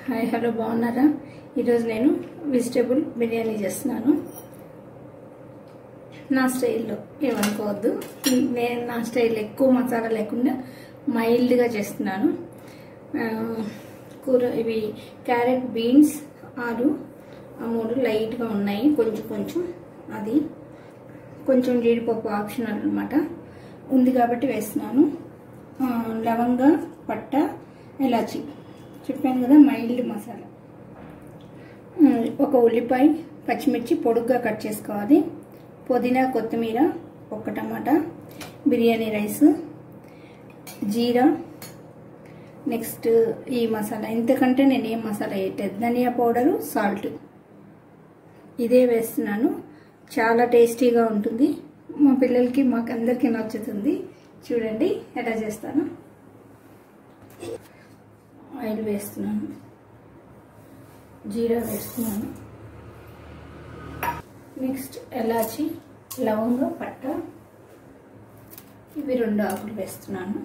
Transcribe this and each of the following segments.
hi hello బాగున్నారా ఈరోజు నేను వెజిటేబుల్ బిర్యానీ చేస్తున్నాను నా స్టైల్లో ఏమనుకోవద్దు నేను నా స్టైల్ ఎక్కువ మసాలా లేకుండా మైల్డ్గా చేస్తున్నాను ఆ, కూర ఇవి క్యారెట్ బీన్స్ ఆలు ఆ మూడు లైట్గా ఉన్నాయి కొంచెం కొంచెం అది కొంచెం జీడిపప్పు ఆప్షనల్ అనమాట ఉంది కాబట్టి వేస్తున్నాను ఆ, లవంగ పట్ట ఇలాచి చెప్పాను కదా మైల్డ్ మసాలా ఆ, ఒక ఉల్లిపాయ పచ్చిమిర్చి పొడుగ్గా కట్ చేసుకోవాలి పుదీనా కొత్తిమీర ఒక టమాటా బిర్యానీ రైస్ జీరా నెక్స్ట్ ఈ మసాలా ఇంతకంటే నేను ఏం మసాలా వేయట్లేదు ధనియా పౌడరు సాల్ట్ ఇదే వేస్తున్నాను చాలా టేస్టీగా ఉంటుంది మా పిల్లలకి మాకు అందరికీ నచ్చుతుంది చూడండి ఎలా చేస్తాను ఆయిల్ వేస్తున్నాను జీరా వేస్తున్నాను నెక్స్ట్ ఎలాచి లవంగ పట్ట ఇవి రెండు ఆకులు వేస్తున్నాను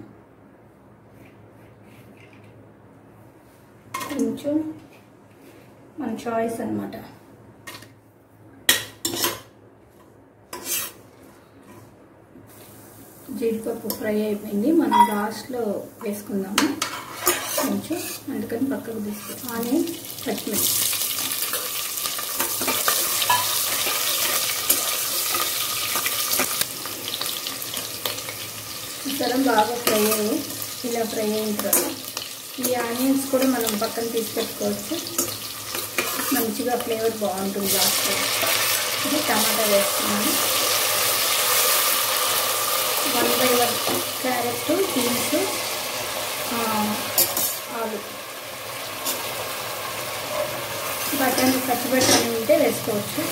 కొంచెం మన చాయిస్ అనమాట జీడిపప్పు ఫ్రై అయిపోయింది మనం లాస్ట్లో వేసుకుందాము కొంచెం అందుకని పక్కకు తీసుకు ఆనియన్ పచ్చిమిర్చి సరే బాగా ఫ్రై అయ్యి ఇలా ఫ్రై అయిన తర్వాత ఈ ఆనియన్స్ కూడా మనం పక్కన తీసి పెట్టుకోవచ్చు మంచిగా ఫ్లేవర్ బాగుంటుంది లాస్ట్లో ఇది టమాటా వేస్తున్నాను one by one carrot beans ఆలు బఠానీ పచ్చి బఠానీ ఉంటే వేసుకోవచ్చు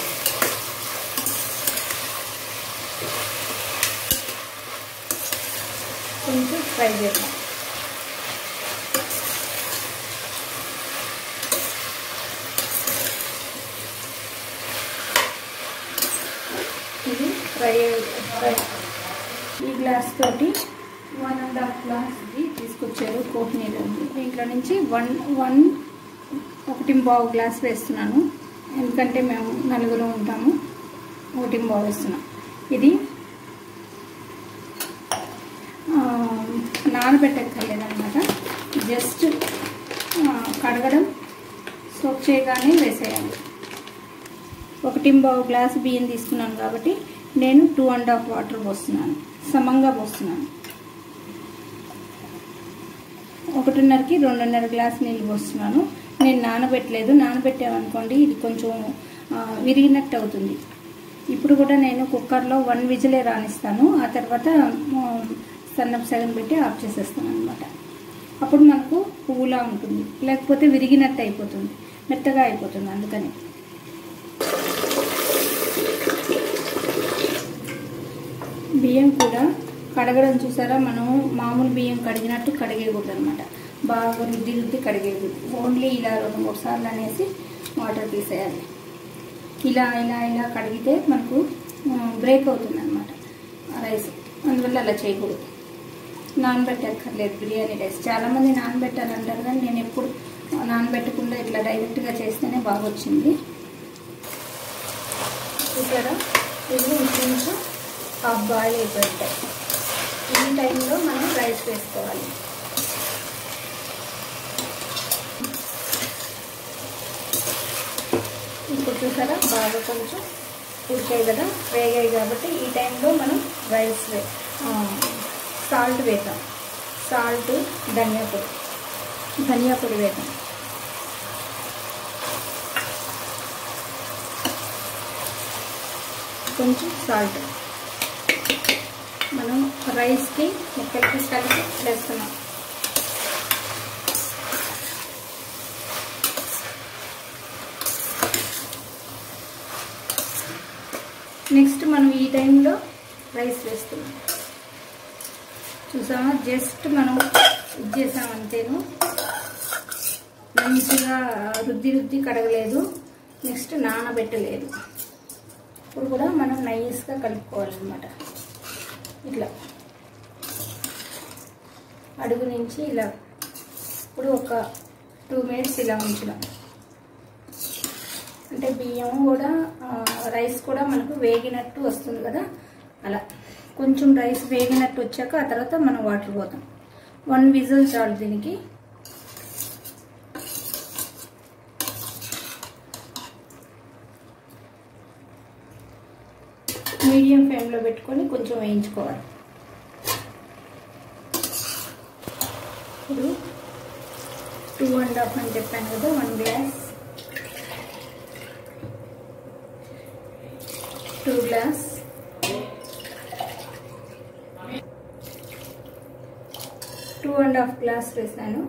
కొంచెం ఫ్రై చేద్దాం ఇది ఫ్రై ఫ్రై ఈ గ్లాస్ తోటి వన్ అండ్ హాఫ్ గ్లాస్ ఇది తీసుకొచ్చారు కోక్ నీళ్ళు దీంట్లో నుంచి వన్ వన్ ఒకటి బావు గ్లాస్ వేస్తున్నాను ఎందుకంటే మేము నలుగురు ఉంటాము ఒకటి బావు వేస్తున్నాం ఇది ఆ, నానబెట్టక్కర్లేదన్నమాట జస్ట్ ఆ, కడగడం సోప్ చేయగానే వేసేయాలి ఒకటి బావు గ్లాస్ బియ్యం తీసుకున్నాను కాబట్టి నేను టూ అండ్ హాఫ్ వాటర్ పోస్తున్నాను సమంగా పోస్తున్నాను ఒకటిన్నరకి రెండున్నర గ్లాస్ నీళ్ళు పోస్తున్నాను నేను నానబెట్టలేదు నానబెట్టామనుకోండి ఇది కొంచెం ఆ, విరిగినట్టు అవుతుంది ఇప్పుడు కూడా నేను కుక్కర్లో వన్ విజిలే రాణిస్తాను ఆ తర్వాత ఆ, సన్నపు సగం పెట్టి ఆఫ్ చేసేస్తాను అనమాట అప్పుడు మనకు పువ్వులా ఉంటుంది లేకపోతే విరిగినట్టు అయిపోతుంది మెత్తగా అయిపోతుంది అందుకని బియ్యం కూడా కడగడం చూసారా మనం మామూలు బియ్యం కడిగినట్టు కడిగేయకూడదు అనమాట బాగా రుద్ది రుద్ది కడిగేయకూడదు ఓన్లీ ఇలా రెండు మూడు సార్లు అనేసి వాటర్ తీసేయాలి ఇలా ఇలా ఇలా కడిగితే మనకు బ్రేక్ అవుతుంది అనమాట రైస్ అందువల్ల అలా చేయకూడదు నానబెట్టక్కర్లేదు బిర్యానీ రైస్ చాలామంది నానబెట్టాలంటారు కానీ నేను ఎప్పుడు నానబెట్టకుండా ఇట్లా డైరెక్ట్గా చేస్తేనే బాగా వచ్చింది చూసారా ఇవి కొంచెం హాఫ్ బాయిల్ అయిపోతాయి ఈ టైంలో మనం రైస్ వేసుకోవాలి ఇప్పుడు చూసారా బాగా కొంచెం ఉడికాయి కదా వేగాయి కాబట్టి ఈ టైంలో మనం రైస్ వే సాల్ట్ వేద్దాం సాల్ట్ ధనియా పొడి ధనియా పొడి వేద్దాం కొంచెం సాల్ట్ మనం రైస్కి ముక్కలకి కలిపి వేస్తున్నాం నెక్స్ట్ మనం ఈ టైంలో రైస్ వేస్తున్నాం చూసామా జస్ట్ మనం ఇది చేసామంతేను మంచిగా రుద్ది రుద్ది కడగలేదు నెక్స్ట్ నానబెట్టలేదు ఇప్పుడు కూడా మనం నైస్గా కలుపుకోవాలన్నమాట ఇట్లా అడుగు నుంచి ఇలా ఇప్పుడు ఒక టూ మినిట్స్ ఇలా ఉంచడం అంటే బియ్యం కూడా ఆ, రైస్ కూడా మనకు వేగినట్టు వస్తుంది కదా అలా కొంచెం రైస్ వేగినట్టు వచ్చాక ఆ తర్వాత మనం వాటర్ పోతాం వన్ విజిల్ చాలు దీనికి మీడియం ఫ్లేమ్లో పెట్టుకొని కొంచెం వేయించుకోవాలి ఇప్పుడు టూ అండ్ హాఫ్ అని చెప్పాను కదా one glass two glass two and half glass వేసాను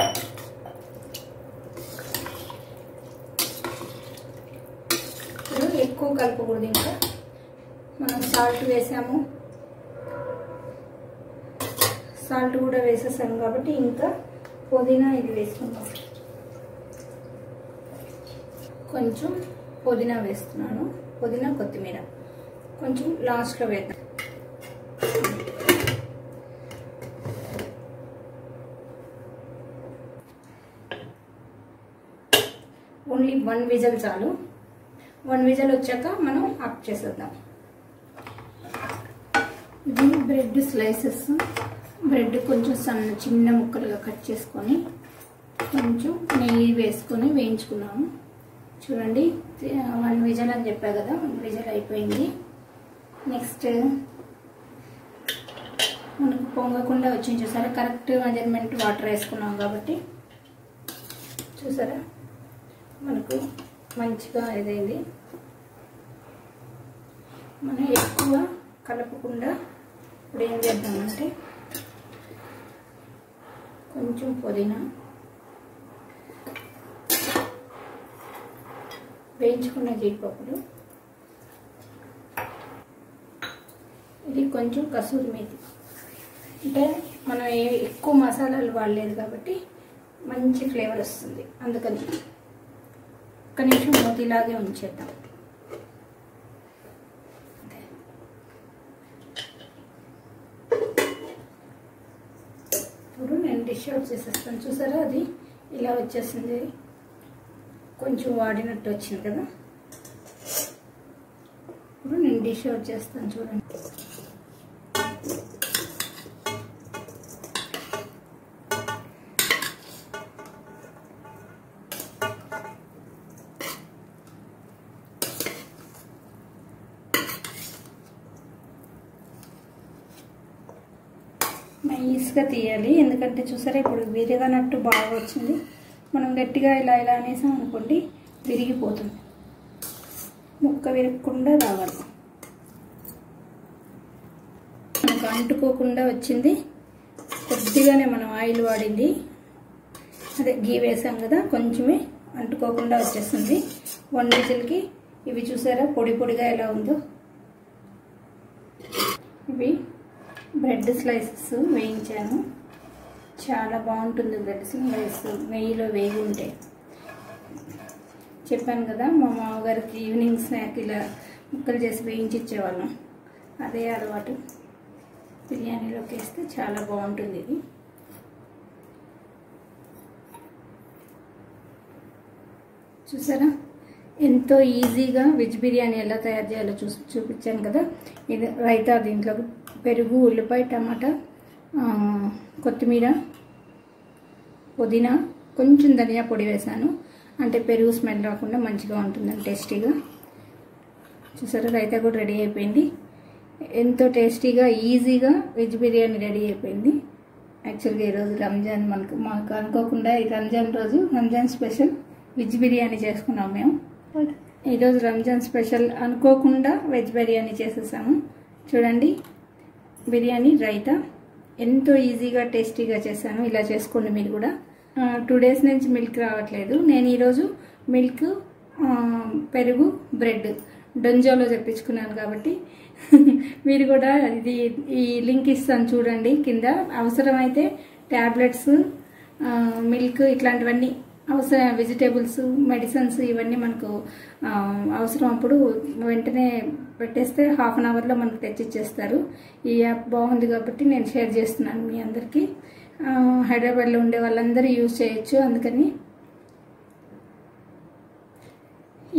ఇప్పుడు ఎక్కువ కలపకూడదు ఇంకా మనం సాల్ట్ వేసాము సాల్ట్ కూడా వేసేసాము కాబట్టి ఇంకా పుదీనా ఇది వేసుకుందాం కొంచెం పుదీనా వేస్తున్నాను పుదీనా కొత్తిమీర కొంచెం లాస్ట్లో వేద్దాం ఓన్లీ వన్ విజల్ చాలు వన్ విజల్ వచ్చాక మనం ఆఫ్ చేసేద్దాం ఇది బ్రెడ్ స్లైసెస్ బ్రెడ్ కొంచెం సన్న చిన్న ముక్కలుగా కట్ చేసుకొని కొంచెం నెయ్యి వేసుకొని వేయించుకున్నాము చూడండి వన్ విజల్ అని చెప్పా కదా వన్ విజల్ అయిపోయింది నెక్స్ట్ మనకు పొంగకుండా వచ్చింది చూసారా కరెక్ట్ మెజర్మెంట్ వాటర్ వేసుకున్నాం కాబట్టి చూసారా మనకు మంచిగా ఇదైంది మనం ఎక్కువ కలపకుండా ఇప్పుడు ఏం చేద్దామంటే కొంచెం పుదీనా వేయించుకున్న జీడిపప్పులు ఇది కొంచెం కసూరి మేతి అంటే మనం ఏ ఎక్కువ మసాలాలు వాడలేదు కాబట్టి మంచి ఫ్లేవర్ వస్తుంది అందుకని ఒక్క నిమిషం మూతిలాగే ఉంచేద్దాం ఇప్పుడు నేను డిష్ అవుట్ చేసేస్తాను చూసారా అది ఇలా వచ్చేసింది కొంచెం వాడినట్టు వచ్చింది కదా ఇప్పుడు నేను డిష్ అవుట్ చేస్తాను చూడండి నైస్గా తీయాలి ఎందుకంటే చూసారా ఇప్పుడు విరగనట్టు బాగా వచ్చింది మనం గట్టిగా ఇలా ఇలా అనేసాం అనుకోండి విరిగిపోతుంది ముక్క విరగకుండా రావాలి మనకు అంటుకోకుండా వచ్చింది కొద్దిగానే మనం ఆయిల్ వాడింది అదే గీ వేసాం కదా కొంచెమే అంటుకోకుండా వచ్చేస్తుంది వన్ విజిల్కి ఇవి చూసారా పొడి పొడిగా ఎలా ఉందో ఇవి బ్రెడ్ స్లైసెస్ వేయించాను చాలా బాగుంటుంది బ్రెడ్ స్లైస్ నెయ్యిలో వేగి ఉంటే చెప్పాను కదా మా మామగారికి ఈవినింగ్ స్నాక్ ఇలా ముక్కలు చేసి వేయించి ఇచ్చేవాళ్ళం అదే అలవాటు బిర్యానీలోకి వేస్తే చాలా బాగుంటుంది ఇది చూసారా ఎంతో ఈజీగా వెజ్ బిర్యానీ ఎలా తయారు చేయాలో చూ చూపించాను కదా ఇది రైతా దీంట్లో పెరుగు ఉల్లిపాయ టమాటా ఆ, కొత్తిమీర పుదీనా కొంచెం ధనియా పొడి వేశాను అంటే పెరుగు స్మెల్ రాకుండా మంచిగా ఉంటుందని టేస్టీగా చూసారా రైతా కూడా రెడీ అయిపోయింది ఎంతో టేస్టీగా ఈజీగా వెజ్ బిర్యానీ రెడీ అయిపోయింది యాక్చువల్గా ఈరోజు రంజాన్ మనకు మాకు అనుకోకుండా ఈ రంజాన్ రోజు రంజాన్ స్పెషల్ వెజ్ బిర్యానీ చేసుకున్నాం మేము ఈరోజు రంజాన్ స్పెషల్ అనుకోకుండా వెజ్ బిర్యానీ చేసేసాము చూడండి బిర్యానీ రైతా ఎంతో ఈజీగా టేస్టీగా చేశాను ఇలా చేసుకోండి మీరు కూడా టూ డేస్ నుంచి మిల్క్ రావట్లేదు నేను ఈరోజు మిల్క్ ఆ, పెరుగు బ్రెడ్ డొంజోలో తెప్పించుకున్నాను కాబట్టి మీరు కూడా ఇది ఈ లింక్ ఇస్తాను చూడండి కింద అవసరమైతే ట్యాబ్లెట్స్ మిల్క్ ఇట్లాంటివన్నీ అవసరం వెజిటేబుల్స్ మెడిసిన్స్ ఇవన్నీ మనకు ఆ, అవసరం అప్పుడు వెంటనే పెట్టేస్తే హాఫ్ అన్ అవర్లో మనకు తెచ్చిచ్చేస్తారు ఈ యాప్ బాగుంది కాబట్టి నేను షేర్ చేస్తున్నాను మీ అందరికీ ఆ, హైదరాబాద్లో ఉండే వాళ్ళందరూ యూజ్ చేయొచ్చు అందుకని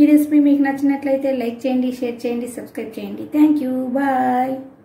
ఈ రెసిపీ మీకు నచ్చినట్లయితే లైక్ చేయండి షేర్ చేయండి సబ్స్క్రైబ్ చేయండి థ్యాంక్ యూ బాయ్